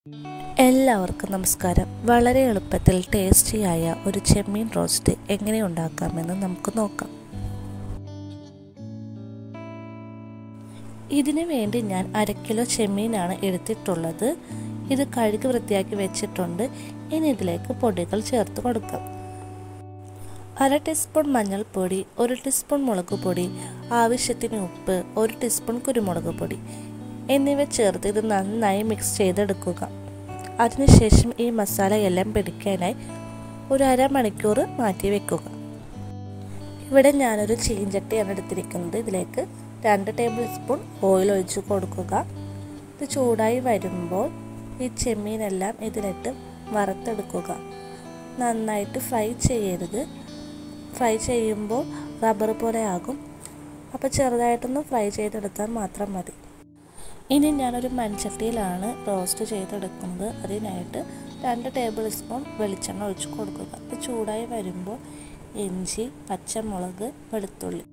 എല്ലാവർക്കും നമസ്കാരം വളരെ എളുപ്പത്തിൽ ടേസ്റ്റിയായ ഒരു ചെമ്മീൻ റോസ്റ്റ് എങ്ങനെ ഉണ്ടാക്കാമെന്ന് നമുക്ക് നോക്കാം ഇതിനു വേണ്ടി ഞാൻ അര കിലോ ചെമ്മീനാണ് എടുത്തിട്ടുള്ളത് ഇത് കഴുകി വൃത്തിയാക്കി വെച്ചിട്ടുണ്ട് ഇനി ഇതിലേക്ക് പൊടികൾ ചേർത്ത് കൊടുക്കാം അര ടീസ്പൂൺ മഞ്ഞൾപ്പൊടി ഒരു ടീസ്പൂൺ മുളക് പൊടി ആവശ്യത്തിന് ഉപ്പ് ഒരു ടീസ്പൂൺ കുരുമുളക് പൊടി എന്നിവ ചേർത്ത് ഇത് നന്നായി മിക്സ് ചെയ്തെടുക്കുക അതിനുശേഷം ഈ മസാലയെല്ലാം പിടിക്കാനായി ഒരു അരമണിക്കൂർ മാറ്റി വെക്കുക ഇവിടെ ഞാനൊരു ചീഞ്ചട്ടിയാണ് എടുത്തിരിക്കുന്നത് ഇതിലേക്ക് രണ്ട് ടേബിൾ സ്പൂൺ ഓയിൽ ഒഴിച്ച് കൊടുക്കുക ഇത് ചൂടായി വരുമ്പോൾ ഈ ചെമ്മീനെല്ലാം ഇതിലിട്ട് വറുത്തെടുക്കുക നന്നായിട്ട് ഫ്രൈ ചെയ്യരുത് ഫ്രൈ ചെയ്യുമ്പോൾ റബ്ബർ പോലെ ആകും അപ്പോൾ ചെറുതായിട്ടൊന്ന് ഫ്രൈ ചെയ്തെടുത്താൽ മാത്രം മതി ഇനി ഞാനൊരു മൺചട്ടിയിലാണ് റോസ്റ്റ് ചെയ്തെടുക്കുന്നത് അതിനായിട്ട് രണ്ട് ടേബിൾ സ്പൂൺ വെളിച്ചെണ്ണ ഒഴിച്ച് കൊടുക്കുക ഇത് ചൂടായി വരുമ്പോൾ ഇഞ്ചി പച്ചമുളക് വെളുത്തുള്ളി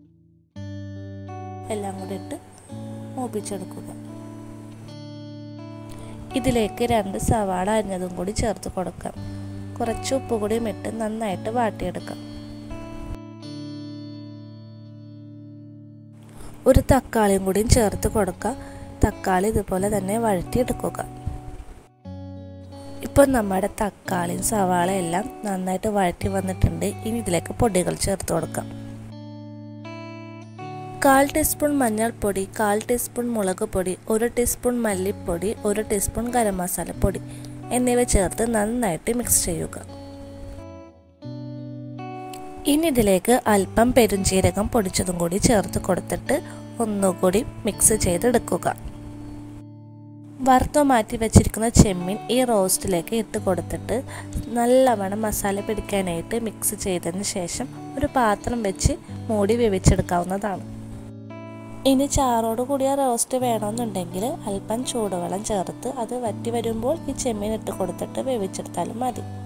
എല്ലാം കൂടി ഇട്ട് മൂപ്പിച്ചെടുക്കുക ഇതിലേക്ക് രണ്ട് സവാള അരിഞ്ഞതും കൂടി ചേർത്ത് കൊടുക്കാം കുറച്ച് ഉപ്പ് കൂടിയും ഇട്ട് നന്നായിട്ട് വാട്ടിയെടുക്കാം ഒരു തക്കാളിയും കൂടിയും ചേർത്ത് കൊടുക്കുക തക്കാളി ഇതുപോലെ തന്നെ വഴറ്റിയെടുക്കുക ഇപ്പോൾ നമ്മുടെ തക്കാളിയും സവാളയും എല്ലാം നന്നായിട്ട് വഴറ്റി വന്നിട്ടുണ്ട് ഇനി ഇതിലേക്ക് പൊടികൾ ചേർത്ത് കൊടുക്കാം കാൽ ടീസ്പൂൺ മഞ്ഞൾപ്പൊടി കാൽ ടീസ്പൂൺ മുളക് പൊടി ഒരു ടീസ്പൂൺ മല്ലിപ്പൊടി ഒരു ടീസ്പൂൺ ഗരം മസാലപ്പൊടി എന്നിവ ചേർത്ത് നന്നായിട്ട് മിക്സ് ചെയ്യുക ഇനി ഇതിലേക്ക് അല്പം പെരുംജീരകം പൊടിച്ചതും കൂടി ചേർത്ത് കൊടുത്തിട്ട് ഒന്നുകൂടി മിക്സ് ചെയ്തെടുക്കുക വറുത്തു മാറ്റി വെച്ചിരിക്കുന്ന ചെമ്മീൻ ഈ റോസ്റ്റിലേക്ക് ഇട്ട് കൊടുത്തിട്ട് നല്ലവണ്ണം മസാല പിടിക്കാനായിട്ട് മിക്സ് ചെയ്തതിന് ശേഷം ഒരു പാത്രം വെച്ച് മൂടി വേവിച്ചെടുക്കാവുന്നതാണ് ഇനി ചാറോട് കൂടിയ റോസ്റ്റ് വേണമെന്നുണ്ടെങ്കിൽ അല്പം ചൂടുവെള്ളം ചേർത്ത് അത് വറ്റി വരുമ്പോൾ ഈ ചെമ്മീൻ ഇട്ട് കൊടുത്തിട്ട് വേവിച്ചെടുത്താലും മതി